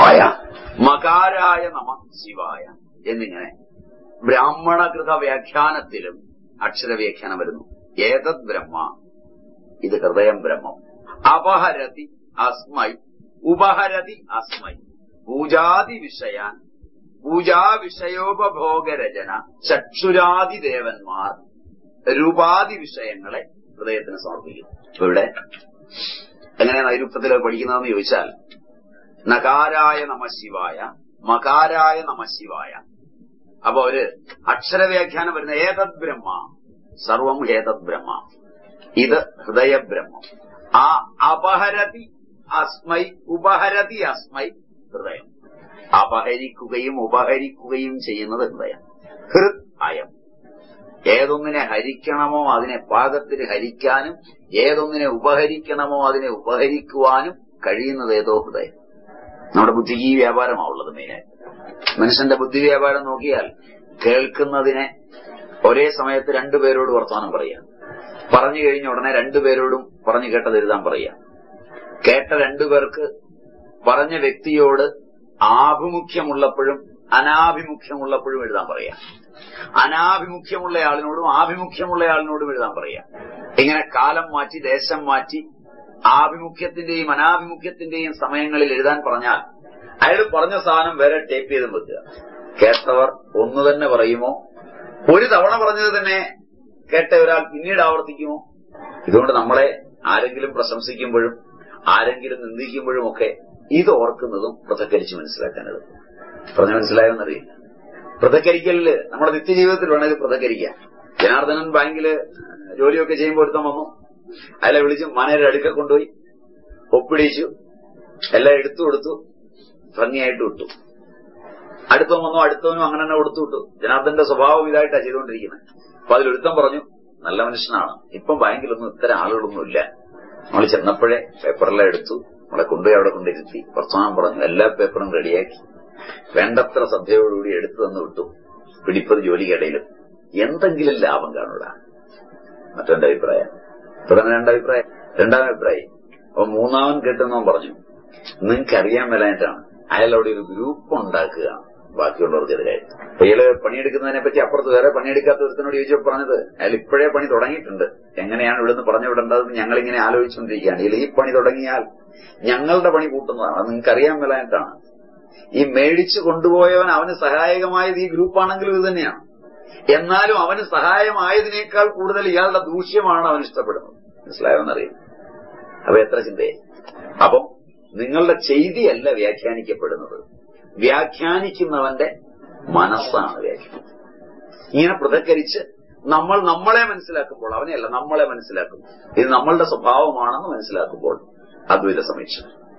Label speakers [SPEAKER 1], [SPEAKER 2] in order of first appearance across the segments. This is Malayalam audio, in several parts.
[SPEAKER 1] ശിവായ മകാരായ നമ ശിവായ എന്നിങ്ങനെ ബ്രാഹ്മണകൃത വ്യാഖ്യാനത്തിലും അക്ഷരവ്യാഖ്യാനം വരുന്നു ഏതത് ബ്രഹ്മ ഇത് ഹൃദയം ബ്രഹ്മം അപഹരതി അസ്മൈ ഉപഹരതി അസ്മൈ പൂജാതി വിഷയാൻ പൂജാ വിഷയോപഭോഗരചന ചക്ഷുരാദി ദേവന്മാർ രൂപാദി വിഷയങ്ങളെ ഹൃദയത്തിന് സമർപ്പിക്കും ഇപ്പൊ ഇവിടെ എങ്ങനെ നൈരൂപ്യത്തിൽ പഠിക്കുന്നതെന്ന് ചോദിച്ചാൽ നകാരായ നമ ശിവായ മകാരായ നമ ശിവായ അപ്പൊ ഒരു അക്ഷരവ്യാഖ്യാനം വരുന്ന ഏതത് ബ്രഹ്മ സർവം ഏതത് ബ്രഹ്മ ഇത് ഹൃദയബ്രഹ്മം ആ അപഹരതി അസ്മൈ ഉപഹരതി അസ്മൈ ഹൃദയം അപഹരിക്കുകയും ഉപഹരിക്കുകയും ചെയ്യുന്നത് ഹൃദയം ഹൃത് അയം ഏതൊന്നിനെ ഹരിക്കണമോ അതിനെ പാകത്തിന് ഹരിക്കാനും ഏതൊന്നിനെ ഉപഹരിക്കണമോ അതിനെ ഉപഹരിക്കുവാനും കഴിയുന്നത് ഏതോ ഹൃദയം നമ്മുടെ ബുദ്ധിക്ക് ഈ വ്യാപാരമാവുള്ളത് മെയിനായിട്ട് മനുഷ്യന്റെ ബുദ്ധി വ്യാപാരം നോക്കിയാൽ കേൾക്കുന്നതിനെ ഒരേ സമയത്ത് രണ്ടുപേരോട് വർത്തമാനം പറയാം പറഞ്ഞു കഴിഞ്ഞ ഉടനെ രണ്ടുപേരോടും പറഞ്ഞു കേട്ടത് എഴുതാൻ പറയാം കേട്ട രണ്ടുപേർക്ക് പറഞ്ഞ വ്യക്തിയോട് ആഭിമുഖ്യമുള്ളപ്പോഴും അനാഭിമുഖ്യമുള്ളപ്പോഴും എഴുതാൻ പറയാം അനാഭിമുഖ്യമുള്ള ആളിനോടും ആഭിമുഖ്യമുള്ള ആളിനോടും എഴുതാൻ പറയാം ഇങ്ങനെ കാലം മാറ്റി ദേശം മാറ്റി ആഭിമുഖ്യത്തിന്റെയും അനാഭിമുഖ്യത്തിന്റെയും സമയങ്ങളിൽ എഴുതാൻ പറഞ്ഞാൽ അയാൾ പറഞ്ഞ സാധനം വേറെ ടേപ്പ് ചെയ്തും വെക്കുക കേട്ടവർ ഒന്നു തന്നെ പറയുമോ ഒരു തവണ പറഞ്ഞത് തന്നെ കേട്ട ഒരാൾ പിന്നീട് ആവർത്തിക്കുമോ ഇതുകൊണ്ട് നമ്മളെ ആരെങ്കിലും പ്രശംസിക്കുമ്പോഴും ആരെങ്കിലും നിന്ദിക്കുമ്പോഴും ഒക്കെ ഇത് ഓർക്കുന്നതും പൃഥക്കരിച്ച് മനസ്സിലാക്കാൻ എളുപ്പം പറഞ്ഞ മനസ്സിലായോന്നറിയില്ല പൃഥക്കരിക്കലില് നമ്മുടെ നിത്യജീവിതത്തിൽ വേണം ഇത് പൃഥക്കരിക്കാൻ ജനാർദ്ദനൻ ബാങ്കില് ജോലിയൊക്കെ ചെയ്യുമ്പോൾ ഒരുത്തം വന്നു അയാളെ വിളിച്ച് മനയുടെ അടുക്ക കൊണ്ടുപോയി ഒപ്പിടിച്ചു എല്ലാം എടുത്തു കൊടുത്തു ഭംഗിയായിട്ട് വിട്ടു അടുത്തവൻ വന്നു അടുത്തവനും അങ്ങനെ തന്നെ കൊടുത്തു വിട്ടു ജനാർദ്ദന്റെ സ്വഭാവം ഇതായിട്ടാ ചെയ്തുകൊണ്ടിരിക്കുന്നത് അപ്പൊ അതിലൊരുത്തം പറഞ്ഞു നല്ല മനുഷ്യനാണ് ഇപ്പം ബാങ്കിലൊന്നും ഇത്തരം ആളുകളൊന്നും ഇല്ല നമ്മൾ ചെന്നപ്പോഴേ പേപ്പറെല്ലാം എടുത്തു നമ്മളെ കൊണ്ടുപോയി അവിടെ കൊണ്ടിരുത്തി വർത്തമാനം പറഞ്ഞു എല്ലാ പേപ്പറും റെഡിയാക്കി വേണ്ടത്ര ശ്രദ്ധയോടുകൂടി എടുത്തു തന്നു വിട്ടു പിടിപ്പത് ജോലിക്കിടയിലും എന്തെങ്കിലും ലാഭം കാണൂടാ മറ്റെന്റെ അഭിപ്രായം ഇപ്പൊ തന്നെ രണ്ടഭിപ്രായം രണ്ടാം അഭിപ്രായം അപ്പൊ മൂന്നാമൻ കേട്ടെന്നവൻ പറഞ്ഞു നിങ്ങൾക്ക് അറിയാൻ മേലായിട്ടാണ് അയാൾ അവിടെ ഒരു ഗ്രൂപ്പ് ഉണ്ടാക്കുക ബാക്കിയുള്ളവർക്കെതിരായിട്ട് അപ്പൊ ഇയാള് പണിയെടുക്കുന്നതിനെ പറ്റി അപ്പുറത്ത് വേറെ പണിയെടുക്കാത്ത ഒരുത്തനോട് ചോദിച്ചപ്പോൾ പറഞ്ഞത് അയാൾ ഇപ്പോഴേ പണി തുടങ്ങിയിട്ടുണ്ട് എങ്ങനെയാണ് ഇവിടുന്ന് പറഞ്ഞു വിടേണ്ടതെന്ന് ഞങ്ങളിങ്ങനെ ആലോചിച്ചുകൊണ്ടിരിക്കുകയാണ് ഇതിൽ ഈ പണി തുടങ്ങിയാൽ ഞങ്ങളുടെ പണി കൂട്ടുന്നതാണ് അത് നിങ്ങൾക്ക് അറിയാൻ മേലായിട്ടാണ് ഈ മേടിച്ചു കൊണ്ടുപോയവൻ അവന് സഹായകമായത് ഈ ഗ്രൂപ്പാണെങ്കിലും ഇത് തന്നെയാണ് എന്നാലും അവന് സഹായമായതിനേക്കാൾ കൂടുതൽ ഇയാളുടെ ദൂഷ്യമാണ് അവൻ ഇഷ്ടപ്പെടുന്നത് മനസ്സിലായോന്നറിയും അപ്പൊ എത്ര ചിന്തയായി അപ്പം നിങ്ങളുടെ ചെയ്തിയല്ല വ്യാഖ്യാനിക്കപ്പെടുന്നത് വ്യാഖ്യാനിക്കുന്നവന്റെ മനസ്സാണ് വ്യാഖ്യാനം ഇങ്ങനെ പൃഥക്കരിച്ച് നമ്മൾ നമ്മളെ മനസ്സിലാക്കുമ്പോൾ അവനെയല്ല നമ്മളെ മനസ്സിലാക്കും ഇത് നമ്മളുടെ സ്വഭാവമാണെന്ന് മനസ്സിലാക്കുമ്പോൾ അദ്വൈത സമീക്ഷ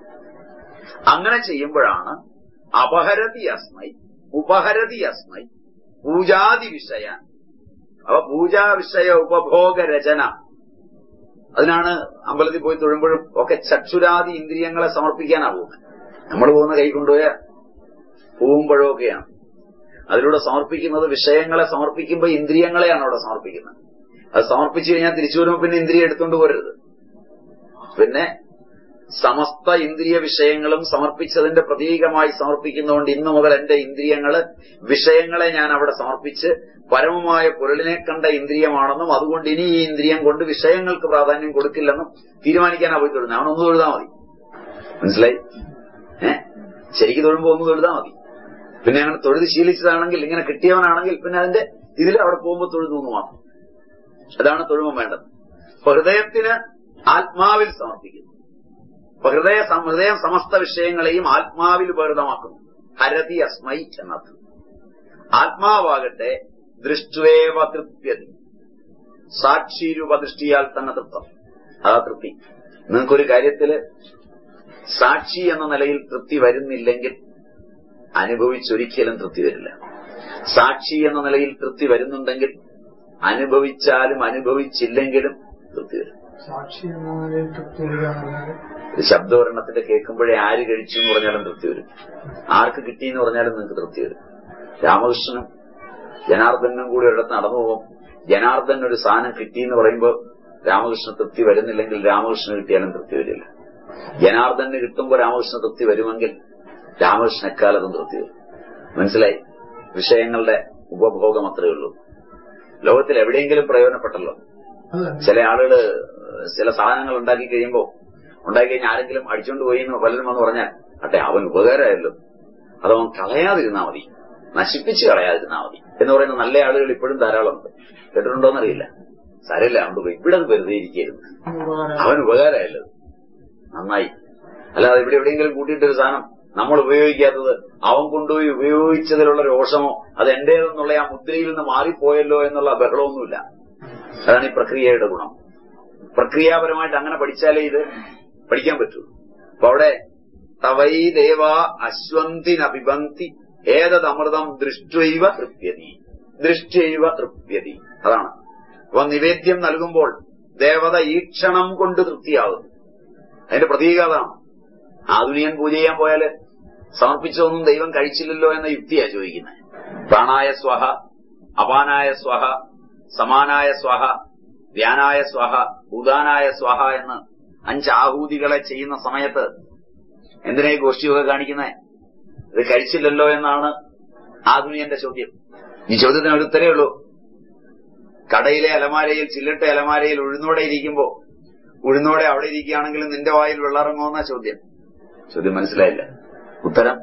[SPEAKER 1] അങ്ങനെ ചെയ്യുമ്പോഴാണ് അപഹരതി അസ്മൈ ഉപഹരതി അസ്മൈ പൂജാതി വിഷയ അപ്പൊ പൂജാ വിഷയ ഉപഭോഗ രചന അതിനാണ് അമ്പലത്തിൽ പോയി തൊഴുമ്പോഴും ഒക്കെ ചക്ഷുരാദി ഇന്ദ്രിയങ്ങളെ സമർപ്പിക്കാനാവും നമ്മൾ പോകുന്ന കൈ കൊണ്ടുപോയ പൂവുമ്പോഴും ഒക്കെയാണ് അതിലൂടെ സമർപ്പിക്കുന്നത് വിഷയങ്ങളെ സമർപ്പിക്കുമ്പോൾ ഇന്ദ്രിയങ്ങളെയാണ് അവിടെ സമർപ്പിക്കുന്നത് അത് സമർപ്പിച്ചു കഴിഞ്ഞാൽ തിരിച്ചു വരുമ്പോൾ പിന്നെ ഇന്ദ്രിയം എടുത്തുകൊണ്ട് പോരരുത് പിന്നെ സമസ്ത ഇന്ദ്രിയ വിഷയങ്ങളും സമർപ്പിച്ചതിന്റെ പ്രതീകമായി സമർപ്പിക്കുന്നതുകൊണ്ട് ഇന്നു മുതൽ എന്റെ ഇന്ദ്രിയങ്ങള് വിഷയങ്ങളെ ഞാൻ അവിടെ സമർപ്പിച്ച് പരമമായ പൊരുളിനെ കണ്ട ഇന്ദ്രിയമാണെന്നും അതുകൊണ്ട് ഇനി ഈ ഇന്ദ്രിയം കൊണ്ട് വിഷയങ്ങൾക്ക് പ്രാധാന്യം കൊടുക്കില്ലെന്നും തീരുമാനിക്കാനാ പോയി തൊഴുന്നത് അവനൊന്ന് തൊഴുതാ മതി മനസ്സിലായി ഏ ശരിക്ക് തൊഴുമ്പോ ഒന്ന് തൊഴുതാ മതി പിന്നെ അങ്ങനെ തൊഴുത് ശീലിച്ചതാണെങ്കിൽ ഇങ്ങനെ കിട്ടിയവനാണെങ്കിൽ പിന്നെ അതിന്റെ ഇതിൽ അവിടെ പോകുമ്പോൾ തൊഴുതു എന്ന് മാത്രം അതാണ് തൊഴുമ്പം വേണ്ടത് അപ്പൊ ഹൃദയത്തിന് ആത്മാവിൽ സമർപ്പിക്കുന്നു അപ്പൊ ഹൃദയ ഹൃദയം സമസ്ത വിഷയങ്ങളെയും ആത്മാവിൽ ഉപകൃതമാക്കുന്നു ഹരതി അസ്മൈ എന്നർത്ഥം ആത്മാവാകട്ടെ ദൃഷ്ടുവേവ തൃപ്യതി സാക്ഷിരൂപദൃഷ്ടിയാൽ തന്നെ തൃപ്തം അതാ തൃപ്തി നിങ്ങൾക്കൊരു കാര്യത്തില് സാക്ഷി എന്ന നിലയിൽ തൃപ്തി വരുന്നില്ലെങ്കിൽ അനുഭവിച്ചൊരിക്കലും തൃപ്തി വരില്ല സാക്ഷി എന്ന നിലയിൽ തൃപ്തി വരുന്നുണ്ടെങ്കിൽ അനുഭവിച്ചാലും അനുഭവിച്ചില്ലെങ്കിലും തൃപ്തി വരും
[SPEAKER 2] സാക്ഷി എന്ന നിലയിൽ തൃപ്തി വരിക എന്നുള്ളത്
[SPEAKER 1] ഒരു ശബ്ദവർണ്ണത്തിന്റെ കേൾക്കുമ്പോഴേ ആര് കഴിച്ചു എന്ന് പറഞ്ഞാലും തൃപ്തി വരും ആർക്ക് കിട്ടി എന്ന് പറഞ്ഞാലും നിങ്ങൾക്ക് തൃപ്തി വരും രാമകൃഷ്ണനും ജനാർദ്ദനും കൂടി ഒരിടത്ത് നടന്നു പോകും ജനാർദ്ദൻ ഒരു സാധനം കിട്ടി എന്ന് പറയുമ്പോൾ രാമകൃഷ്ണ തൃപ്തി വരുന്നില്ലെങ്കിൽ രാമകൃഷ്ണന് കിട്ടിയാലും തൃപ്തി വരില്ല ജനാർദ്ദന് കിട്ടുമ്പോൾ രാമകൃഷ്ണ തൃപ്തി വരുമെങ്കിൽ രാമകൃഷ്ണക്കാലത്തും തൃപ്തി വരും മനസ്സിലായി വിഷയങ്ങളുടെ ഉപഭോഗം അത്രയേ ഉള്ളൂ ലോകത്തിൽ എവിടെയെങ്കിലും പ്രയോജനപ്പെട്ടല്ലോ
[SPEAKER 2] അതെ
[SPEAKER 1] ചില ആളുകള് ചില സാധനങ്ങൾ ഉണ്ടാക്കി കഴിയുമ്പോ ഉണ്ടാക്കി കഴിഞ്ഞാൽ ആരെങ്കിലും അടിച്ചോണ്ട് പോയി എന്ന് പലരും വന്ന് പറഞ്ഞാൽ അട്ടെ അവൻ ഉപകാരമായല്ലോ അതവൻ കളയാതിരുന്നാ മതി നശിപ്പിച്ച് കളയാതിരുന്നാ മതി എന്ന് പറയുന്ന നല്ല ആളുകൾ ഇപ്പോഴും ധാരാളമുണ്ട് കേട്ടിട്ടുണ്ടോന്നറിയില്ല സാരമില്ല അതുകൊണ്ട് പോയി ഇവിടെ അത് വെറുതെ ഇരിക്കരുത്
[SPEAKER 2] ഉപകാരം
[SPEAKER 1] അവൻ ഉപകാരമായല്ലോ നന്നായി അല്ലാതെ ഇവിടെ എവിടെയെങ്കിലും കൂട്ടിയിട്ടൊരു സാധനം നമ്മൾ ഉപയോഗിക്കാത്തത് അവൻ കൊണ്ടുപോയി ഉപയോഗിച്ചതിലുള്ള രോഷമോ അത് എന്റേതെന്നുള്ള ആ മുദ്രയിൽ നിന്ന് മാറിപ്പോയല്ലോ എന്നുള്ള ബഹളമൊന്നുമില്ല അതാണ് ഈ പ്രക്രിയയുടെ ഗുണം പ്രക്രിയാപരമായിട്ട് അങ്ങനെ പഠിച്ചാലേ ഇത് പഠിക്കാൻ പറ്റൂ അപ്പൊ അവിടെ തവൈ ദേവ അശ്വന്തിനഭിബന്തി ഏതമൃതം ദൃഷ്ടൈവ തൃപ്യതി ദൃഷ്ടൈവ തൃപ്യതി അതാണ് അപ്പൊ നിവേദ്യം നൽകുമ്പോൾ ദേവത ഈക്ഷണം കൊണ്ട് തൃപ്തിയാകുന്നു അതിന്റെ പ്രതീക അതാണ് ആധുനികൻ പൂജ ചെയ്യാൻ പോയാല് സമർപ്പിച്ചതൊന്നും ദൈവം കഴിച്ചില്ലല്ലോ എന്ന യുക്തിയാ ചോദിക്കുന്നത് പ്രാണായ സ്വഹ അപാനായ സ്വഹ സമാനായ സ്വഹ വ്യാനായ സ്വഹ ഉദാനായ സ്വഹ എന്ന് അഞ്ച് ആഹൂതികളെ ചെയ്യുന്ന സമയത്ത് എന്തിനാ ഈ ഗോഷ്ഠിയൊക്കെ കാണിക്കുന്നത് ഇത് കഴിച്ചില്ലല്ലോ എന്നാണ് ആധുനികന്റെ ചോദ്യം ഈ ചോദ്യത്തിന് ഒരു ഉത്തരേ ഉള്ളൂ കടയിലെ അലമാരയിൽ ചില്ലിട്ട അലമാരയിൽ ഉഴുന്നോടെ ഇരിക്കുമ്പോ ഉഴുന്നോടെ അവിടെ ഇരിക്കുകയാണെങ്കിൽ നിന്റെ വായിൽ വെള്ളമിറങ്ങുമെന്ന ചോദ്യം ചോദ്യം മനസ്സിലായില്ല ഉത്തരം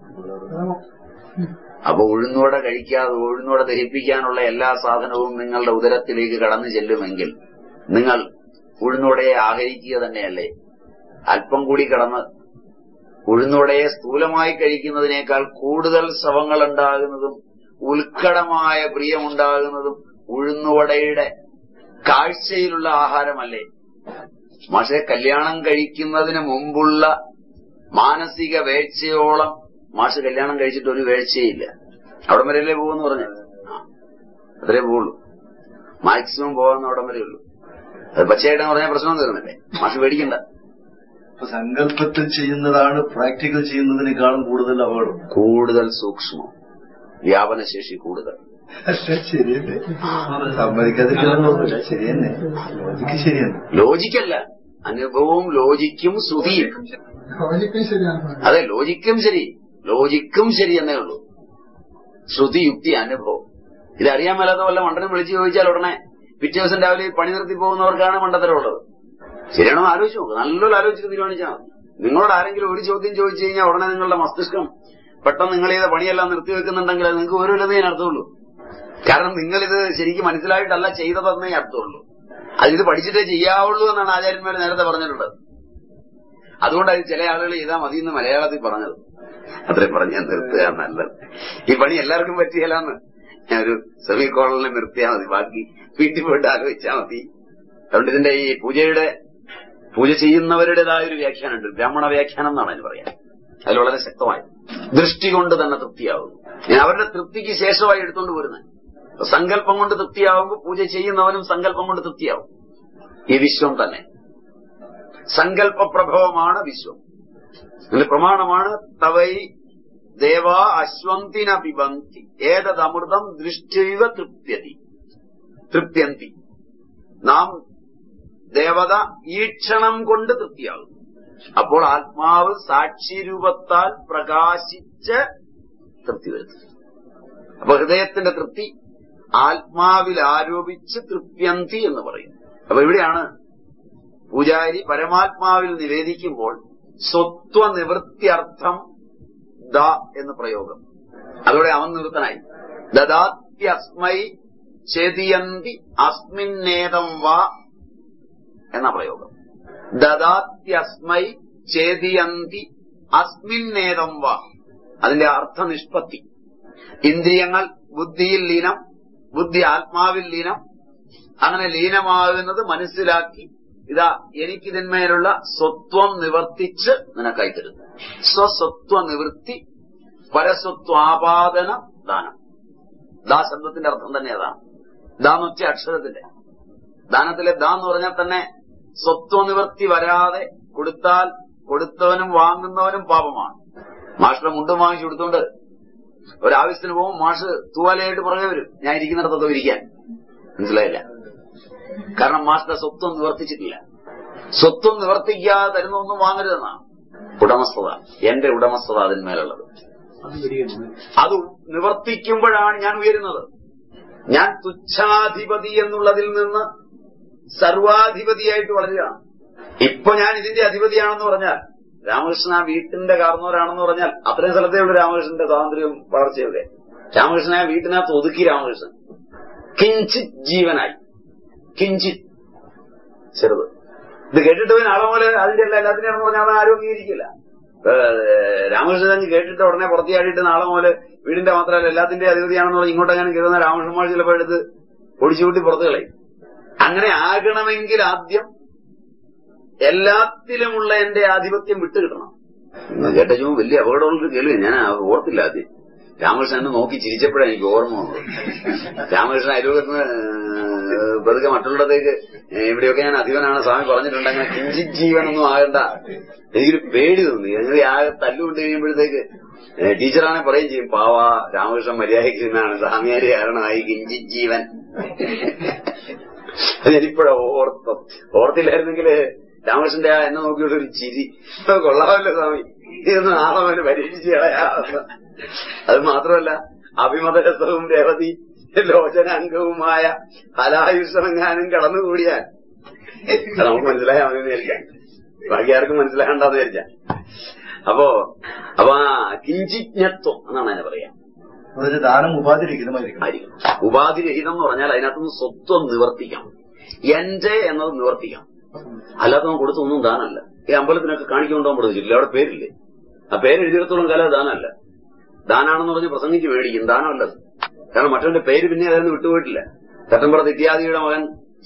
[SPEAKER 1] അപ്പൊ ഉഴുന്നോടെ കഴിക്കാതെ ഉഴുന്നോടെ ദഹിപ്പിക്കാനുള്ള എല്ലാ സാധനവും നിങ്ങളുടെ ഉദരത്തിലേക്ക് കടന്നു ചെല്ലുമെങ്കിൽ നിങ്ങൾ ഉഴുന്നോടയെ ആഹരിക്കുക തന്നെയല്ലേ അല്പം കൂടി കടന്ന് ഉഴുന്നോടയെ സ്ഥൂലമായി കഴിക്കുന്നതിനേക്കാൾ കൂടുതൽ ശവങ്ങൾ ഉണ്ടാകുന്നതും ഉത്കടമായ പ്രിയമുണ്ടാകുന്നതും ഉഴുന്നുവടയുടെ കാഴ്ചയിലുള്ള ആഹാരമല്ലേ പക്ഷേ കല്യാണം കഴിക്കുന്നതിന് മുമ്പുള്ള മാനസിക വേഴ്ചയോളം മാഷ് കല്യാണം കഴിച്ചിട്ട് ഒരു വേഴ്ചയില്ല അവിടം വരെയല്ലേ പോകുമെന്ന് പറഞ്ഞു അത്രേ പോവുള്ളൂ മാക്സിമം പോകാവുന്ന അവിടം വരെ ഉള്ളൂ അത് പച്ചയായിട്ട് പറഞ്ഞാൽ പ്രശ്നം തീർന്നില്ലേ മാഷ് പേടിക്കണ്ട
[SPEAKER 3] അപ്പൊ സങ്കല്പത്തിൽ ചെയ്യുന്നതാണ് പ്രാക്ടിക്കൽ ചെയ്യുന്നതിനേക്കാളും കൂടുതൽ അപകടം
[SPEAKER 1] കൂടുതൽ സൂക്ഷ്മം വ്യാപനശേഷി കൂടുതൽ
[SPEAKER 3] ശരിയല്ലേ സമ്മതിക്കാതിരിക്കുന്നൊന്നുമില്ല ശരിയെന്നെ ലോജിക്ക് ശരിയെന്നെ
[SPEAKER 1] ലോജിക്കല്ല അനുഭവവും ലോജിക്കും ശ്രുതിയും
[SPEAKER 2] ലോജിക്കും ശരിയാണ്
[SPEAKER 1] അതെ ലോജിക്കും ശരി ലോജിക്കും ശരി എന്നേ ഉള്ളൂ ശ്രുതി യുക്തി അനുഭവം ഇതറിയാൻ മേലാത്ത വല്ല മണ്ടനും വിളിച്ചു ചോദിച്ചാൽ ഉടനെ പിറ്റേ ദിവസം രാവിലെ പണി നിർത്തി പോകുന്നവർക്കാണ് മണ്ടത്തരമുള്ളത് ശരിയാണോ ആലോചിച്ചു നോക്ക് നല്ലോണം ആലോചിച്ച് തീരുമാനിച്ചാൽ മതി നിങ്ങളോട് ആരെങ്കിലും ഒരു ചോദ്യം ചോദിച്ചു കഴിഞ്ഞാൽ ഉടനെ നിങ്ങളുടെ മസ്തിഷ്കം പെട്ടെന്ന് നിങ്ങൾ ചെയ്ത പണിയെല്ലാം നിർത്തിവെക്കുന്നുണ്ടെങ്കിൽ അത് നിങ്ങൾക്ക് ഒരു ഇല്ലെന്നേ അർത്ഥമുള്ളൂ കാരണം നിങ്ങളിത് ശരിക്കും മനസ്സിലായിട്ടല്ല ചെയ്തതെന്നേ അർത്ഥമുള്ളൂ അതിത് പഠിച്ചിട്ടേ ചെയ്യാവുള്ളൂ എന്നാണ് ആചാര്യന്മാർ നേരത്തെ പറഞ്ഞിട്ടുള്ളത് അതുകൊണ്ടാണ് ചില ആളുകൾ ചെയ്താൽ മതി എന്ന് മലയാളത്തിൽ പറഞ്ഞത് അത്രയും പറഞ്ഞാൽ നിർത്തുക നല്ലത് ഈ പണി എല്ലാവർക്കും പറ്റിയല്ലാന്ന് ഞാൻ ഒരു സെമി കോളനിൽ നിർത്തിയാൽ മതി ബാക്കി വീട്ടിൽ പോയിട്ട് ആലോചിച്ചാൽ മതി അതുകൊണ്ട് ഇതിന്റെ ഈ പൂജയുടെ പൂജ ചെയ്യുന്നവരുടേതായ ഒരു വ്യാഖ്യാനമുണ്ട് ബ്രാഹ്മണ വ്യാഖ്യാനം എന്നാണ് അതിന് പറയാൻ അതിൽ വളരെ ശക്തമായി ദൃഷ്ടി കൊണ്ട് തന്നെ തൃപ്തിയാവുന്നു ഞാൻ അവരുടെ തൃപ്തിക്ക് ശേഷമായി എടുത്തുകൊണ്ട് വരുന്നത് സങ്കല്പം കൊണ്ട് തൃപ്തിയാവുമ്പോൾ പൂജ ചെയ്യുന്നവനും സങ്കല്പം കൊണ്ട് തൃപ്തിയാവും ഈ വിശ്വം തന്നെ സങ്കല്പപ്രഭവമാണ് വിശ്വം ഇതിന്റെ പ്രമാണമാണ് തവൈ ദേവ അശ്വന്തിന പിബന്തി ഏതമൃതം ദൃഷ്ടൈവ തൃപ്യതി തൃപ്യന്തി നാം ദേവത ഈക്ഷണം കൊണ്ട് തൃപ്തിയാകും അപ്പോൾ ആത്മാവ് സാക്ഷിരൂപത്താൽ പ്രകാശിച്ച് തൃപ്തി വരുത്തും അപ്പൊ ഹൃദയത്തിന്റെ തൃപ്തി ആത്മാവിൽ ആരോപിച്ച് തൃപ്യന്തി എന്ന് പറയും അപ്പൊ ഇവിടെയാണ് പൂജാരി പരമാത്മാവിൽ നിവേദിക്കുമ്പോൾ സ്വത്വനിവൃത്തിയർത്ഥം ദ എന്ന് പ്രയോഗം അതോടെ അവൻ നിവൃത്തനായി ദദാത്യസ്മൈ ചേതിയന്തി അസ്മിന്നേതം വാ എന്ന പ്രയോഗം ദദാത്യസ്മൈ ചേതിയന്തി അസ്മിന്നേതം വാ അതിന്റെ അർത്ഥനിഷ്പത്തി ഇന്ദ്രിയങ്ങൾ ബുദ്ധിയിൽ ലീനം ബുദ്ധി ആത്മാവിൽ ലീനം അങ്ങനെ ലീനമാകുന്നത് മനസ്സിലാക്കി ഇതാ എനിക്കിതിന്മേലുള്ള സ്വത്വം നിവർത്തിച്ച് നിനക്കായി തരുന്നു സ്വസ്വത്വ നിവൃത്തി പരസ്വത്വാപാദന ദാനം ദാ ശബ്ദത്തിന്റെ അർത്ഥം തന്നെ അതാണ് ദാന്ന് വെച്ച അക്ഷരത്തിന്റെ ദാനത്തിലെ ദാ എന്ന് പറഞ്ഞാൽ തന്നെ സ്വത്വനിവൃത്തി വരാതെ കൊടുത്താൽ കൊടുത്തവനും വാങ്ങുന്നവനും പാപമാണ് മാഷിന്റെ മുണ്ടും വാങ്ങിച്ചു കൊടുത്തോണ്ട് ഒരാവശ്യത്തിന് പോകും മാഷ് തൂവാലയായിട്ട് പുറകെ വരും ഞാൻ ഇരിക്കുന്നിടത്തൊക്കെ ഇരിക്കാൻ മനസ്സിലായില്ല കാരണം മാഷിന്റെ സ്വത്വം നിവർത്തിച്ചിട്ടില്ല സ്വത്വം നിവർത്തിക്കാതെ തരുന്നൊന്നും വാങ്ങരുതെന്നാണ് ഉടമസ്ഥത എന്റെ ഉടമസ്ഥത അതിന്മേലുള്ളത്
[SPEAKER 2] അത് വരികയാണ്
[SPEAKER 1] അത് നിവർത്തിക്കുമ്പോഴാണ് ഞാൻ ഉയരുന്നത് ഞാൻ തുച്ഛാധിപതി എന്നുള്ളതിൽ നിന്ന് സർവാധിപതിയായിട്ട് വളരുകയാണ് ഇപ്പൊ ഞാൻ ഇതിന്റെ അധിപതിയാണെന്ന് പറഞ്ഞാൽ രാമകൃഷ്ണൻ ആ വീട്ടിന്റെ കാർന്നവരാണെന്ന് പറഞ്ഞാൽ അത്രയും സ്ഥലത്തേ ഉള്ളൂ രാമകൃഷ്ണന്റെ സ്വാതന്ത്ര്യവും വളർച്ചയൊക്കെ രാമകൃഷ്ണനെ ആ വീട്ടിനകത്ത് ഒതുക്കി രാമകൃഷ്ണൻ കിഞ്ചിത് ജീവനായി കിഞ്ചിത് ചെറുത് ഇത് കേട്ടിട്ട് പോയി നാളെ പോലെ അതിന്റെ എല്ലാ എല്ലാത്തിനെയാണെന്ന് പറഞ്ഞാൽ അവൻ ആരും അംഗീകരിക്കില്ല ഏഹ് രാമകൃഷ്ണൻ അങ്ങ് കേട്ടിട്ട് ഉടനെ പുറത്തിയാടിയിട്ട് നാളെ മുതൽ വീടിന്റെ മാത്രമല്ല എല്ലാത്തിന്റെ അധിപതിയാണെന്ന് പറഞ്ഞ് ഇങ്ങോട്ടെങ്ങനെ കയറുന്ന രാമകൃഷ്ണന്മാർ ചിലപ്പോൾ എടുത്ത് ഒടിച്ചുകൂട്ടി പുറത്ത് കളയും അങ്ങനെ ആകണമെങ്കിൽ ആദ്യം എല്ലാത്തിലുമുള്ള എന്റെ ആധിപത്യം വിട്ടുകിട്ടണം ഇത് കേട്ടു വലിയ അപകടമുള്ളൊരു കേൾവി ഞാൻ ഓർത്തില്ല ആദ്യം രാമകൃഷ്ണൻ എന്നെ നോക്കി ചിരിച്ചപ്പോഴാണ് എനിക്ക് ഓർമ്മ വന്നത് രാമകൃഷ്ണൻ അയൽവകത്തിന് പതുക്കെ മറ്റുള്ളിടത്തേക്ക് ഇവിടെയൊക്കെ ഞാൻ അധിപനാണ് സ്വാമി പറഞ്ഞിട്ടുണ്ട് അങ്ങനെ കിഞ്ചിത് ജീവനൊന്നും ആകണ്ട എനിക്കൊരു പേടി തോന്നി അങ്ങനെ ആ തല്ലുകൊണ്ട് കഴിയുമ്പോഴത്തേക്ക് ഏ, ടീച്ചറാണെ പറയും ചെയ്യും പാവ രാമകൃഷ്ണൻ മര്യാദയ്ക്ക് നിന്നാണ് സ്വാമിയാര് കാരണമായി കിഞ്ചിത് ജീവൻ അതെനിപ്പോഴാ ഓർത്തം ഓർത്തില്ലായിരുന്നെങ്കിൽ രാമകൃഷ്ണന്റെ ആ എന്നെ നോക്കിയുള്ള ഒരു ചിരി "ഓ, കൊള്ളാമല്ലോ സ്വാമി ഇതൊന്ന് നാളെ അവന് പരീക്ഷിച്ച് കളയാം അത് മാത്രമല്ല അഭിമതരസവും രവതി ലോചനാംഗവുമായ ഹലായുഷമെങ്ങാനും കടന്നുകൂടിയാൽ അത് നമുക്ക് മനസ്സിലായാൽ മതി എന്ന് വിചാരിക്കാം ബാക്കി ആർക്കും മനസ്സിലാകണ്ടെന്ന് വിചാരിക്കാം അപ്പോ അപ്പൊ ആ കിഞ്ചിജ്ഞത്വം എന്നാണ് അതിനെ പറയാം
[SPEAKER 3] അതൊരു ദാനം ഉപാധിരഹിതമായിരിക്കണം
[SPEAKER 1] ആയിരിക്കും ഉപാധിരഹിതം എന്ന് പറഞ്ഞാൽ അതിനകത്തുനിന്ന് സ്വത്വം നിവർത്തിക്കണം എന്റെ എന്നത് നിവർത്തിക്കണം അല്ലാതെ നമുക്ക് കൊടുത്തൊന്നും ദാനമല്ല ഈ അമ്പലത്തിനൊക്കെ കാണിക്കൊണ്ടുപോകാൻ പഠിച്ചില്ല അവിടെ പേരില്ലേ ആ പേര് എഴുതിയിടത്തോളം കാലം ദാനമല്ല ദാനാണെന്ന് പറഞ്ഞ് പ്രസംഗിച്ച് മേടിക്കും ദാനമല്ല അത്. കാരണം മറ്റവന്റെ പേര് പിന്നെ അതൊന്നും വിട്ടുപോയിട്ടില്ല തട്ടമ്പുറത്ത് ഇത്യാദിയുടെ മകൻ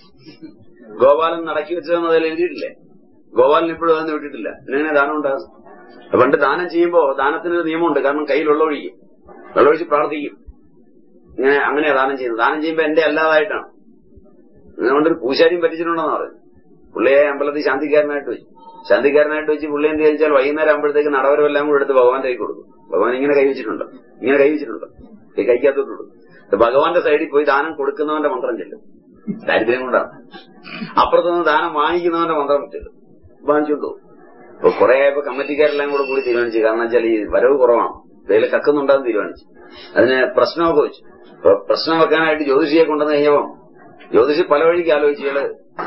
[SPEAKER 1] ഗോപാലൻ നടക്കി വെച്ചതെന്ന് അതിൽ എഴുതിയിട്ടില്ലേ ഗോപാലൻ ഇപ്പോഴും അതൊന്നും വിട്ടിട്ടില്ല പിന്നെ എങ്ങനെ ദാനം ഉണ്ടാകും പണ്ട് ദാനം ചെയ്യുമ്പോ ദാനത്തിന് ഒരു നിയമമുണ്ട് കാരണം കയ്യിൽ വെള്ളമൊഴിക്കും വെള്ളമൊഴിച്ച് പ്രാർത്ഥിക്കും ഇങ്ങനെ അങ്ങനെയാ ദാനം ചെയ്യുന്നത് ദാനം ചെയ്യുമ്പോ എന്റെ അല്ലാതായിട്ടാണ് അതുകൊണ്ട് ഒരു പൂശാരിയും പറ്റിച്ചിട്ടുണ്ടെന്ന് പറയും പുള്ളിയെ അമ്പലത്തിൽ ശാന്തിക്കാരനായിട്ട് വെച്ചു ശാന്തിക്കാരനായിട്ട് വെച്ച് പുള്ളി എന്ത് ചോദിച്ചാൽ വൈകുന്നേരം ആകുമ്പോഴത്തേക്ക് നടവരം എല്ലാം കൂടെ എടുത്ത് ഭഗവാന്റെ കൈ കൊടുക്കും ഭഗവാൻ ഇങ്ങനെ കൈ വെച്ചിട്ടുണ്ട് ഇങ്ങനെ കൈ വെച്ചിട്ടുണ്ട് ഈ കൈക്കകത്തോട്ടുള്ളൂ ഭഗവാന്റെ സൈഡിൽ പോയി ദാനം കൊടുക്കുന്നവന്റെ മന്ത്രം ചെല്ലും ദാരിദ്ര്യം കൊണ്ടാണ് അപ്പുറത്തുനിന്ന് ദാനം വാങ്ങിക്കുന്നവന്റെ മന്ത്രം ചെല്ലും വാങ്ങിച്ചുകൊണ്ടു അപ്പൊ കുറെ ഇപ്പൊ കമ്മിറ്റിക്കാരെല്ലാം കൂടെ കൂടി തീരുമാനിച്ചു കാരണം വെച്ചാൽ ഈ വരവ് കുറവാണ് ഇതിൽ കക്കുന്നുണ്ടാന്ന് തീരുമാനിച്ചു അതിന് പ്രശ്നമൊക്കെ വെച്ചു അപ്പൊ പ്രശ്നം വെക്കാനായിട്ട് ജ്യോതിഷിയെ കൊണ്ടുവന്ന് കഴിഞ്ഞപ്പോ ജ്യോതിഷി പല വഴിക്ക് ആലോചിച്ചു ഇയാള്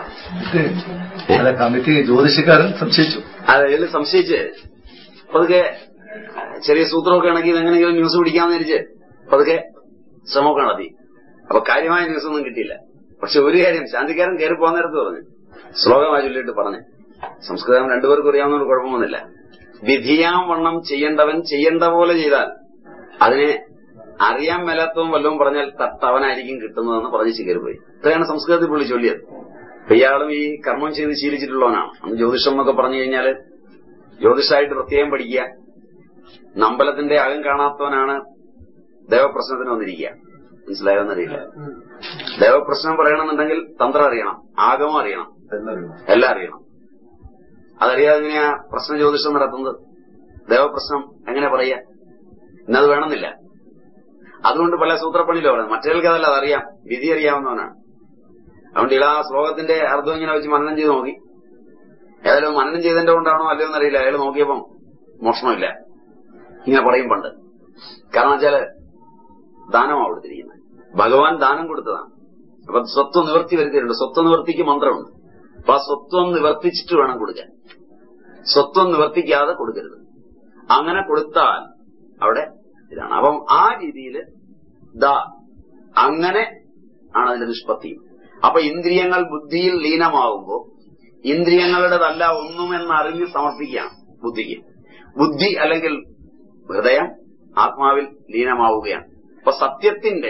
[SPEAKER 3] അല്ല കമ്മിറ്റി ജ്യോതിഷക്കാരൻ സംശയിച്ചു
[SPEAKER 1] അത് ഇതിൽ സംശയിച്ച് പതുക്കെ ചെറിയ സൂത്രമൊക്കെ ആണെങ്കിൽ ഇതെങ്ങനെയെങ്കിലും ന്യൂസ് പിടിക്കാന്ന് വിചാരിച്ച് പതുക്കെ ശ്രമമൊക്കെ നടത്തി അപ്പൊ കാര്യമായ ന്യൂസ് ഒന്നും കിട്ടിയില്ല പക്ഷെ ഒരു കാര്യം ശാന്തിക്കാരൻ കയറി പോകാൻ നേരത്ത് പറഞ്ഞു ശ്ലോകമായി ചൊല്ലിയിട്ട് പറഞ്ഞു സംസ്കൃതം രണ്ടുപേർക്കും അറിയാവുന്നതുകൊണ്ട് കുഴപ്പമൊന്നുമില്ല വിധിയാം വണ്ണം ചെയ്യേണ്ടവൻ ചെയ്യേണ്ട പോലെ ചെയ്താൽ അതിനെ അറിയാൻ മേലാത്തവൻ വല്ലതും പറഞ്ഞാൽ തത്തവനായിരിക്കും കിട്ടുന്നതെന്ന് പറഞ്ഞ് കയറിപ്പോയി ഇത്രയാണ് സംസ്കൃതത്തിൽ പുള്ളി ചൊല്ലിയത് അപ്പൊ ഇയാളും ഈ കർമ്മം ചെയ്ത് ശീലിച്ചിട്ടുള്ളവനാണ് അന്ന് ജ്യോതിഷം എന്നൊക്കെ പറഞ്ഞു കഴിഞ്ഞാല് ജ്യോതിഷമായിട്ട് പ്രത്യേകം പഠിക്കുക നമ്പലത്തിന്റെ അകം കാണാത്തവനാണ് ദേവപ്രശ്നത്തിന് വന്നിരിക്കുക മനസ്സിലായോന്നറിയില്ല ദേവപ്രശ്നം പറയണമെന്നുണ്ടെങ്കിൽ തന്ത്രം അറിയണം ആഗമം അറിയണം
[SPEAKER 3] എല്ലാവരും
[SPEAKER 1] എല്ലാം അറിയണം അതറിയാതെ എങ്ങനെയാ പ്രശ്ന ജ്യോതിഷം നടത്തുന്നത് ദേവപ്രശ്നം എങ്ങനെ പറയാ ഇന്നത് വേണമെന്നില്ല അതുകൊണ്ട് പല സൂത്രപ്പണിയിലും പറയുന്നത് മറ്റേൾക്ക് അതല്ല അതറിയാം വിധി അറിയാവുന്നവനാണ് അതുകൊണ്ട് ഇള ആ ശ്ലോകത്തിന്റെ അർത്ഥം ഇങ്ങനെ വെച്ച് മനനം ചെയ്ത് നോക്കി ഏതായാലും മനനം ചെയ്തതിന്റെ കൊണ്ടാണോ അല്ലയോ എന്നറിയില്ല അയാൾ നോക്കിയപ്പം മോഷണമില്ല ഇങ്ങനെ പറയും പണ്ട് കാരണം വെച്ചാല് ദാനമാണ് കൊടുത്തിരിക്കുന്നത് ഭഗവാൻ ദാനം കൊടുത്തതാണ് അപ്പൊ സ്വത്വം നിവർത്തി വരുത്തിയിട്ടുണ്ട് സ്വത്വ നിവർത്തിക്ക് മന്ത്രമുണ്ട് അപ്പൊ ആ സ്വത്വം നിവർത്തിച്ചിട്ട് വേണം കൊടുക്കാൻ സ്വത്വം നിവർത്തിക്കാതെ കൊടുക്കരുത് അങ്ങനെ കൊടുത്താൽ അവിടെ ഇതാണ് അപ്പം ആ രീതിയിൽ ദാ അങ്ങനെ ആണ് അതിന്റെ നിഷ്പത്തി അപ്പൊ ഇന്ദ്രിയങ്ങൾ ബുദ്ധിയിൽ ലീനമാകുമ്പോൾ ഇന്ദ്രിയങ്ങളുടേതല്ല ഒന്നുമെന്നറിഞ്ഞ് സമർപ്പിക്കുകയാണ് ബുദ്ധിക്ക് ബുദ്ധി അല്ലെങ്കിൽ ഹൃദയം ആത്മാവിൽ ലീനമാവുകയാണ് അപ്പൊ സത്യത്തിന്റെ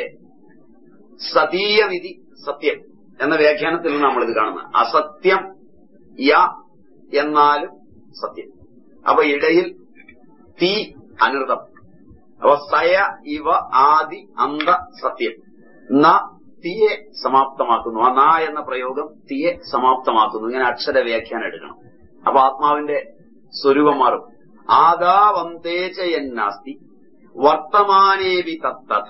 [SPEAKER 1] സതീയ വിധി സത്യം എന്ന വ്യാഖ്യാനത്തിൽ നിന്ന് നമ്മളിത് കാണുന്നത് അസത്യം യ എന്നാലും സത്യം അപ്പൊ ഇടയിൽ തീ അനൃതം അപ്പൊ സയ ഇവ ആദി അന്ത സത്യം ന തീയെ സമാപ്തമാക്കുന്നു ആ ന എന്ന പ്രയോഗം തീയെ സമാപ്തമാക്കുന്നു ഇങ്ങനെ അക്ഷര വ്യാഖ്യാനം എടുക്കണം അപ്പൊ ആത്മാവിന്റെ സ്വരൂപം മാറും ആദാവന്തേച്ച എന്നാസ്തി വർത്തമാനേവി തത്തഥ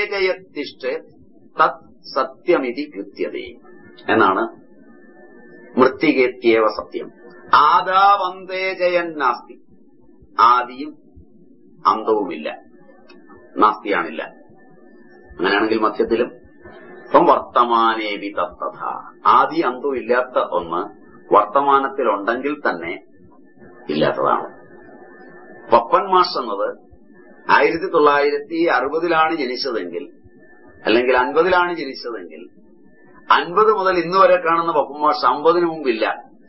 [SPEAKER 1] ആദാവന്തേജയത്തിഷ്ഠ തത് സത്യമിതി കൃത്യത എന്നാണ് മൃത്തികേത്യവ സത്യം ആദാവന്തേ ജയൻ നാസ്തി ആദിയും അന്തവുമില്ല നാസ്തിയാണില്ല അങ്ങനെയാണെങ്കിൽ മധ്യത്തിലും ഇപ്പം വർത്തമാനേവി തത്തഥ ആദി അന്തവും ഇല്ലാത്ത ഒന്ന് വർത്തമാനത്തിലുണ്ടെങ്കിൽ തന്നെ ഇല്ലാത്തതാണ് പപ്പൻ മാഷ് എന്നത് ആയിരത്തി തൊള്ളായിരത്തി അറുപതിലാണ് ജനിച്ചതെങ്കിൽ അല്ലെങ്കിൽ അൻപതിലാണ് ജനിച്ചതെങ്കിൽ അൻപത് മുതൽ ഇന്ന് വരെ കാണുന്ന പപ്പൻ മാഷ് അമ്പതിന് മുമ്പില്ല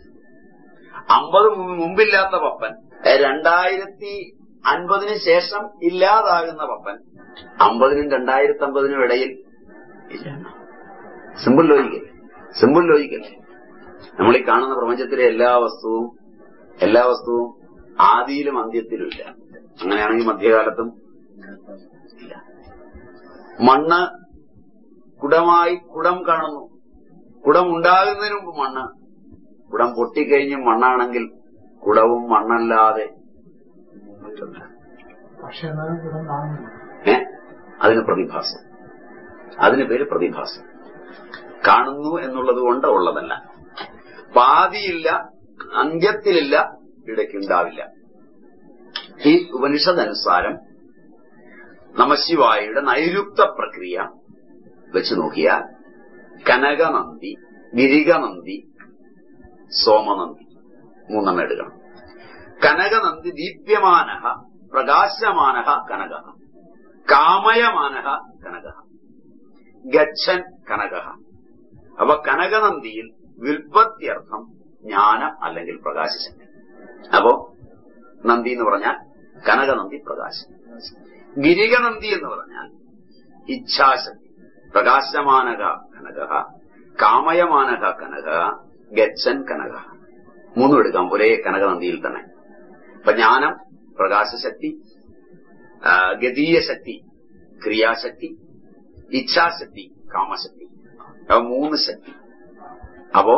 [SPEAKER 1] അമ്പത് മുമ്പില്ലാത്ത പപ്പൻ രണ്ടായിരത്തി അൻപതിന് ശേഷം ഇല്ലാതാകുന്ന പപ്പൻ അമ്പതിനും രണ്ടായിരത്തി അമ്പതിനും ഇടയിൽ ഇല്ല സിമ്പിൾ ലോജിക്കൽ സിമ്പിൾ ലോജിക്കൽ നമ്മൾ ഈ കാണുന്ന പ്രപഞ്ചത്തിലെ എല്ലാ വസ്തുവും എല്ലാ വസ്തുവും ആദിയിലും അന്ത്യത്തിലും ഇല്ല അങ്ങനെയാണെങ്കിൽ മധ്യകാലത്തും ഇല്ല മണ്ണ് കുടമായി കുടം കാണുന്നു കുടം ഉണ്ടാകുന്നതിന് മുമ്പ് മണ്ണ് കുടം പൊട്ടിക്കഴിഞ്ഞ് മണ്ണാണെങ്കിൽ കുടവും മണ്ണല്ലാതെ മറ്റൊന്ന്
[SPEAKER 2] പക്ഷെ എന്നാലും ഇവിടെ കാണുന്നില്ല
[SPEAKER 1] ഏ അതിന് പ്രതിഭാസം അതിന് പേര് പ്രതിഭാസം കാണുന്നു എന്നുള്ളത് കൊണ്ട് ഉള്ളതല്ല പാതിയില്ല അന്ത്യത്തിലില്ല ഇടയ്ക്കുണ്ടാവില്ല ഈ ഉപനിഷദനുസാരം നമശിവായയുടെ നൈരുക്ത പ്രക്രിയ വെച്ച് നോക്കിയാൽ കനകനന്ദി ഗിരികനന്ദി സോമനന്ദി മൂന്നെണ്ണം എടുക്കണം കനകനന്ദി ദീപ്യമാന പ്രകാശമാന കനക കാമയമാന കനക ഗച്ഛൻ കനക അപ്പൊ കനകനന്ദിയിൽ വ്യുൽപത്യർത്ഥം ജ്ഞാനം അല്ലെങ്കിൽ പ്രകാശശക്തി അപ്പോ നന്ദി എന്ന് പറഞ്ഞാൽ കനകനന്ദി പ്രകാശം ഗിരികനന്ദി എന്ന് പറഞ്ഞാൽ ഇച്ഛാശക്തി പ്രകാശമാനക കനക കാമയമാനക കനക ഗച്ഛൻ കനക മൂന്നും എടുക്കാം ഒരേ കനകനന്ദിയിൽ തന്നെ അപ്പൊ ജ്ഞാനം പ്രകാശശക്തി ആ, ഗതീയ ശക്തി ക്രിയാശക്തി ഇച്ഛാശക്തി കാമശക്തി അപ്പൊ മൂന്ന് ശക്തി അപ്പോ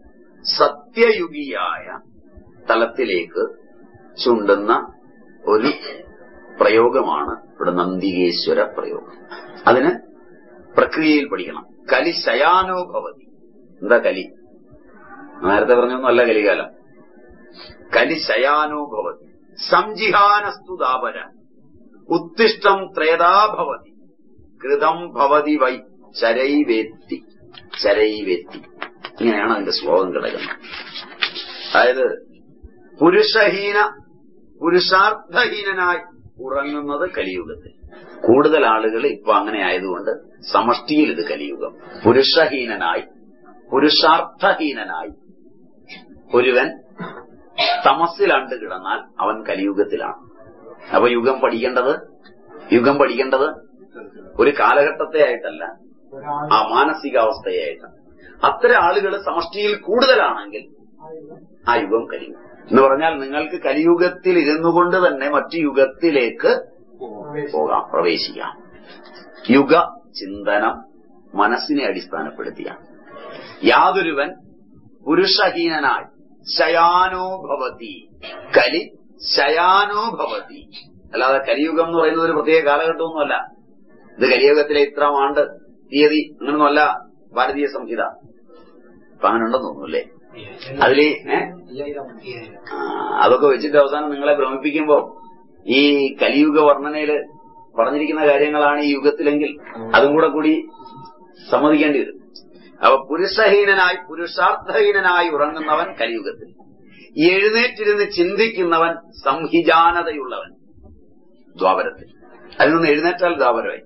[SPEAKER 1] സത്യയുഗിയായ തലത്തിലേക്ക് ചുണ്ടുന്ന ഒരു പ്രയോഗമാണ് ഇവിടെ നന്ദികേശ്വര പ്രയോഗം അതിന് പ്രക്രിയയിൽ പഠിക്കണം കലി ശയാനോഭവതി എന്താ കലി നേരത്തെ പറഞ്ഞൊന്നുമല്ല കലികാലം കലി ശയാനോഭവതി സംജിഹാനസ്തു ദാപര ഉത്തിഷ്ടം ത്രേതാഭവതി കൃതം ഭവതി വൈ ചരൈവേത്തി ചരൈവേത്തി ഇങ്ങനെയാണ് അതിന്റെ ശ്ലോകം കിടക്കുന്നത് അതായത് പുരുഷഹീന പുരുഷാർത്ഥഹീനനായി ഉറങ്ങുന്നത് കലിയുഗത്തിൽ കൂടുതൽ ആളുകൾ ഇപ്പൊ അങ്ങനെ ആയതുകൊണ്ട് സമഷ്ടിയിൽ ഇത് കലിയുഗം പുരുഷഹീനനായി പുരുഷാർത്ഥഹീനനായി ഒരുവൻ തമസിലാണ്ട് കിടന്നാൽ അവൻ കലിയുഗത്തിലാണ് അപ്പൊ യുഗം പഠിക്കേണ്ടത് യുഗം പഠിക്കേണ്ടത് ഒരു കാലഘട്ടത്തെ ആയിട്ടല്ല
[SPEAKER 2] ഒരാൾ
[SPEAKER 1] ആ മാനസികാവസ്ഥയായിട്ടാണ് അത്തരം ആളുകൾ സമഷ്ടിയിൽ കൂടുതലാണെങ്കിൽ ആ യുഗം കലിയുഗം എന്ന് പറഞ്ഞാൽ നിങ്ങൾക്ക് കലിയുഗത്തിൽ ഇരുന്നു കൊണ്ട് തന്നെ മറ്റു യുഗത്തിലേക്ക് പോകാം പ്രവേശിക്കാം യുഗ ചിന്തനം മനസ്സിനെ അടിസ്ഥാനപ്പെടുത്തിയാണ് യാതൊരുവൻ പുരുഷഹീനനായി ശയാനോഭവതി കലി ശയാനോഭവതി അല്ലാതെ കലിയുഗം എന്ന് പറയുന്നത് ഒരു പ്രത്യേക കാലഘട്ടമൊന്നുമല്ല ഇത് കലിയുഗത്തിലെ ഇത്രാം ആണ്ട് തീയതി അങ്ങനൊന്നുമല്ല ഭാരതീയ സംഹിത അപ്പൊ അങ്ങനെ ഉണ്ടെന്ന് തോന്നുന്നു അതില് ഏഹ് ആ, അതൊക്കെ വെച്ചിട്ട് അവസാനം നിങ്ങളെ ഭ്രമിപ്പിക്കുമ്പോ ഈ കലിയുഗ വർണ്ണനയില് പറഞ്ഞിരിക്കുന്ന കാര്യങ്ങളാണ് ഈ യുഗത്തിലെങ്കിൽ അതും കൂടെ കൂടി സമ്മതിക്കേണ്ടി വരും അപ്പൊ പുരുഷഹീനനായി പുരുഷാർത്ഥഹീനനായി ഉറങ്ങുന്നവൻ കലിയുഗത്തിൽ എഴുന്നേറ്റിരുന്ന് ചിന്തിക്കുന്നവൻ സംഹിജാനതയുള്ളവൻ ദ്വാപരത്തിൽ അതിൽ നിന്ന് എഴുന്നേറ്റാൽ ദ്വാപരമായി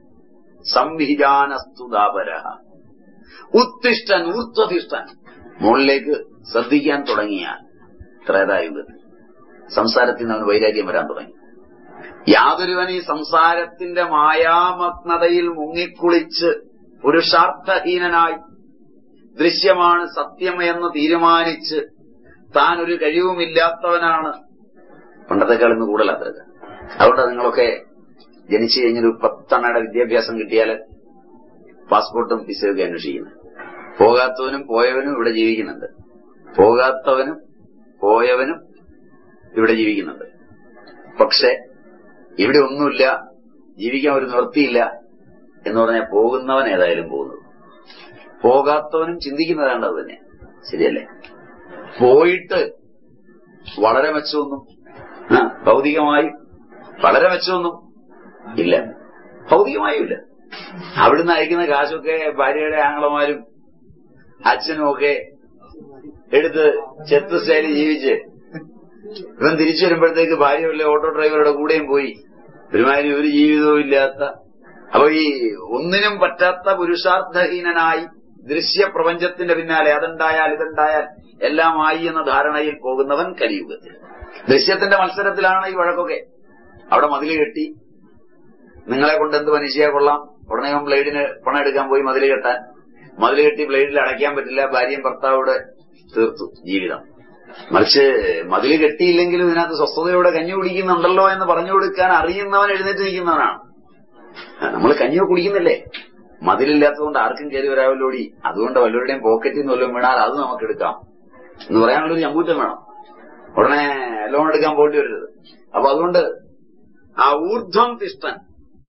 [SPEAKER 1] സംഹിജാനസ്തു ദ്വാപര ഉത്തിഷ്ടൻ ഊർധ്വതിഷ്ഠൻ മുകളിലേക്ക് ശ്രദ്ധിക്കാൻ തുടങ്ങിയാൽ ത്രേതായുഗത്തിൽ സംസാരത്തിൽ നിന്ന് അവന് വൈരാഗ്യം വരാൻ തുടങ്ങി യാതൊരുവൻ ഈ സംസാരത്തിന്റെ മായാമഗ്നതയിൽ മുങ്ങിക്കുളിച്ച് പുരുഷാർത്ഥഹീനനായി ദൃശ്യമാണ് സത്യം എന്ന് തീരുമാനിച്ച് താൻ ഒരു കഴിവുമില്ലാത്തവനാണ് പണ്ടത്തെക്കാൾ ഇന്ന് കൂടുതലാത്തത് അതുകൊണ്ട് നിങ്ങളൊക്കെ ജനിച്ചു കഴിഞ്ഞൊരു പത്തെണ്ണയുടെ വിദ്യാഭ്യാസം കിട്ടിയാൽ പാസ്പോർട്ടും വിസയൊക്കെ അന്വേഷിക്കുന്നത് പോകാത്തവനും പോയവനും ഇവിടെ ജീവിക്കുന്നുണ്ട് പോകാത്തവനും പോയവനും ഇവിടെ ജീവിക്കുന്നുണ്ട് പക്ഷെ ഇവിടെ ഒന്നുമില്ല ജീവിക്കാൻ ഒരു നിവൃത്തിയില്ല എന്ന് പറഞ്ഞാൽ പോകുന്നവൻ ഏതായാലും പോകുന്നത് പോകാത്തവനും ചിന്തിക്കുന്നതാണ്ട് അത് തന്നെ ശരിയല്ലേ പോയിട്ട് വളരെ മെച്ചമൊന്നും ആ, ഭൗതികമായും വളരെ മെച്ചമൊന്നും ഇല്ല ഭൗതികമായും ഇല്ല അവിടുന്ന് അയക്കുന്ന കാശൊക്കെ ഭാര്യയുടെ ആങ്ങളമാരും അച്ഛനും ഒക്കെ എടുത്ത് ചെത്ത് സ്റ്റൈലിൽ ജീവിച്ച് ഇവൻ തിരിച്ചു വരുമ്പോഴത്തേക്ക് ഭാര്യ വല്ല ഓട്ടോ ഡ്രൈവറുടെ കൂടെയും പോയി ഒരുമാതിരി ഒരു ജീവിതവും ഇല്ലാത്ത അപ്പൊ ഈ ഒന്നിനും പറ്റാത്ത പുരുഷാർത്ഥഹീനനായി ദൃശ്യപ്രപഞ്ചത്തിന്റെ പിന്നാലെ അതുണ്ടായാൽ ഇതുണ്ടായാൽ എല്ലാമായി എന്ന ധാരണയിൽ പോകുന്നവൻ കലിയുഗത്തിൽ ദൃശ്യത്തിന്റെ മത്സരത്തിലാണ് ഈ വഴക്കൊക്കെ അവിടെ മതില് കെട്ടി നിങ്ങളെ കൊണ്ട് എന്ത് മനുഷ്യ കൊള്ളാം ഉടനെ അവൻ ബ്ലേഡിന് പണം എടുക്കാൻ പോയി മതില് കെട്ടാൻ മതില് കെട്ടി ബ്ലേഡിൽ അടയ്ക്കാൻ പറ്റില്ല ഭാര്യയും ഭർത്താവോടെ തീർത്തു ജീവിതം മറിച്ച് മതില് കെട്ടിയില്ലെങ്കിലും ഇതിനകത്ത് സ്വസ്ഥതയോടെ കഞ്ഞി കുടിക്കുന്നുണ്ടല്ലോ എന്ന് പറഞ്ഞു കൊടുക്കാൻ അറിയുന്നവൻ എഴുന്നേറ്റ് നിൽക്കുന്നവനാണ് നമ്മൾ കഞ്ഞി കുടിക്കുന്നില്ലേ മതിലില്ലാത്തതുകൊണ്ട് ആർക്കും കയറി വരാമല്ലോടി അതുകൊണ്ട് വല്ലവരുടെയും പോക്കറ്റിൽ നിന്ന് വല്ലതും വീണാൽ അത് നമുക്ക് എടുക്കാം എന്ന് പറയാനുള്ളൊരു ചമ്പൂറ്റം വേണം ഉടനെ ലോൺ എടുക്കാൻ പോണ്ടി വരരുത് അപ്പൊ അതുകൊണ്ട് ആ ഊർധ്വം തിഷ്ടൻ